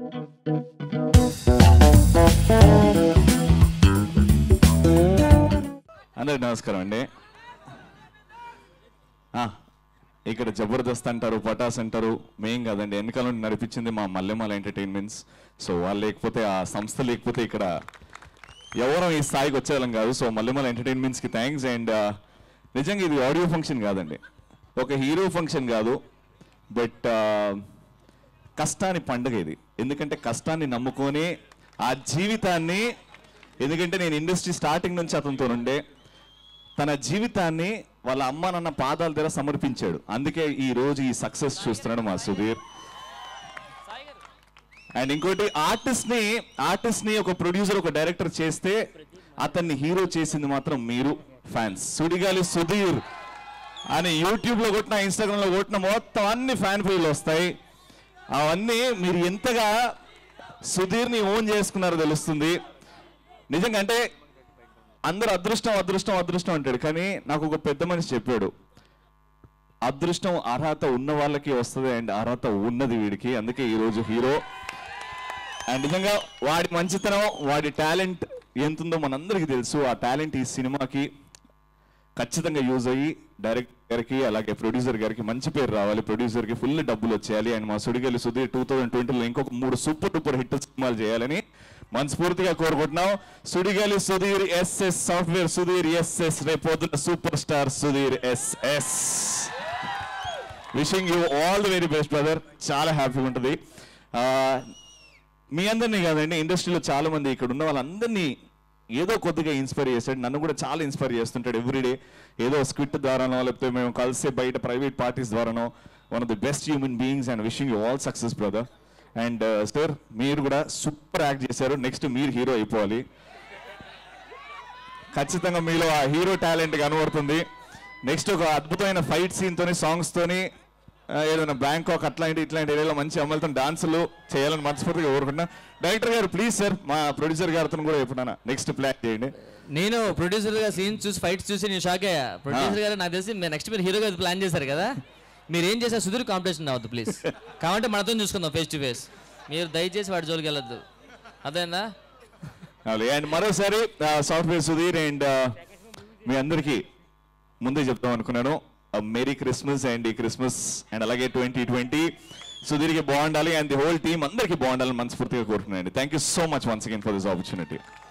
అందరికి నమస్కారం అండి ఆ, ఇక్కడ జబర్దస్త్ అంటారు పటాస్ అంటారు మేం కాదండి వెనకాల నుండి నడిపించింది మా మల్లెమాల ఎంటర్టైన్మెంట్స్ సో వాళ్ళు లేకపోతే ఆ సంస్థ లేకపోతే ఇక్కడ ఎవరం ఈ స్థాయికి వచ్చేవాళ్ళం కాదు సో మల్లెమాల ఎంటర్టైన్మెంట్స్కి థ్యాంక్స్ అండ్ నిజంగా ఇది ఆడియో ఫంక్షన్ కాదండి ఒక హీరో ఫంక్షన్ కాదు బట్ కష్టాన్ని పండుగ ఇది ఎందుకంటే కష్టాన్ని నమ్ముకొని ఆ జీవితాన్ని ఎందుకంటే నేను ఇండస్ట్రీ స్టార్టింగ్ నుంచి అతనితో ఉండే తన జీవితాన్ని వాళ్ళ అమ్మ నాన్న పాదాల దగ్గర సమర్పించాడు అందుకే ఈ రోజు ఈ సక్సెస్ చూస్తున్నాడు మా సుధీర్ అండ్ ఇంకోటి ఆర్టిస్ట్ ని ఆర్టిస్ట్ ని ఒక ప్రొడ్యూసర్ ఒక డైరెక్టర్ చేస్తే అతన్ని హీరో చేసింది మాత్రం మీరు ఫ్యాన్స్ సుడిగాలి సుధీర్ అని యూట్యూబ్ లో కొట్టిన ఇన్స్టాగ్రామ్ లో కొట్టిన మొత్తం అన్ని ఫ్యాన్ పేర్లు వస్తాయి అవన్నీ మీరు ఎంతగా సుధీర్ని ఓన్ చేసుకున్నారో తెలుస్తుంది నిజంగా అంటే అందరూ అదృష్టం అదృష్టం అదృష్టం అంటాడు కానీ నాకు ఒక పెద్ద మనిషి చెప్పాడు అదృష్టం అర్హత ఉన్న వాళ్ళకి వస్తుంది అండ్ అర్హత ఉన్నది వీడికి అందుకే ఈరోజు హీరో అండ్ నిజంగా వాడి మంచితనం వాడి టాలెంట్ ఎంతుందో మనందరికీ తెలుసు ఆ టాలెంట్ ఈ సినిమాకి ఖచ్చితంగా యూజ్ అయ్యి డైరెక్టర్ గారికి అలాగే ప్రొడ్యూసర్ గారికి మంచి పేరు రావాలి ప్రొడ్యూసర్ కి ఫుల్ డబ్బులు వచ్చేయాలి అండ్ మా సుడిగల్లి సుధీర్ టూ థౌజండ్ ట్వంటీలో ఇంకొక మూడు సూపర్ డూపర్ హిట్ సినిమాలు చేయాలని మనస్ఫూర్తిగా కోరుకుంటున్నాం Sudigali Sudheer SS software Sudheer SS రేపొద్దున super star Sudheer SS wishing you all the very best brother చాలా హ్యాపీగా ఉంటుంది ఆ, మీ అందరినీ కాదండి ఇండస్ట్రీలో చాలా మంది ఇక్కడ ఉన్న వాళ్ళందరినీ ఏదో కొద్దిగా ఇన్స్పైర్ చేశాడు నన్ను కూడా చాలా ఇన్స్పైర్ చేస్తుంటాడు ఎవ్రీడే ఏదో స్క్రిప్ట్ ద్వారానో లేకపోతే మేము కలిసే బయట ప్రైవేట్ పార్టీస్ ద్వారానో one of the best human beings and wishing you all success brother and sir మీరు కూడా సూపర్ యాక్ట్ చేశారు నెక్స్ట్ మీరు హీరో అయిపోవాలి ఖచ్చితంగా మీలో ఆ హీరో టాలెంట్ కనబడుతుంది నెక్స్ట్ ఒక అద్భుతమైన ఫైట్ సీన్ తోని సాంగ్స్ తోని ఆ, ఏదైనా బ్యాంకాక్ అట్లాంటి ఇట్లాంటి ఏరియాలో మంచి అమలుతో డాన్సులు చేయాలని మనస్ఫూర్తిగా కోరుకుంటున్నా డైరెక్టర్ గారు ప్లీజ్ సార్ మా ప్రొడ్యూసర్ గారితో కూడా చెప్పున్నా నెక్స్ట్ ప్లాన్ చేయండి నేను ప్రొడ్యూసర్ గా సీన్ చూసి ఫైట్స్ చూసి నేను షాక్ అయ్యా ప్రొడ్యూసర్ గారు నాకు తెలిసి నెక్స్ట్ మీరు హీరోగా ప్లాన్ చేశారు కదా మీరు ఏం చేశారు సుధీర్ కాంపిటీషన్ అవ్వద్దు ప్లీజ్ కాబట్టి మనతో చూసుకుందాం ఫేస్ టు ఫేస్ మీరు దయచేసి వాడి జోలికి వెళ్ళొద్దు అదేనా అండ్ మరోసారి సాఫ్ట్వేర్ సుధీర్ అండ్ మీ అందరికీ ముందే చెప్తాం అనుకున్నాను మేరీ క్రిస్మస్ అండ్ ఈ క్రిస్మస్ అండ్ అలాగే ట్వంటీ ట్వంటీ సుధీర్కి బాగుండాలి అండ్ ది హోల్ టీమ్ అందరికీ బాగుండాలని మనస్ఫూర్తిగా కోరుకున్నాను thank you so much once again for this opportunity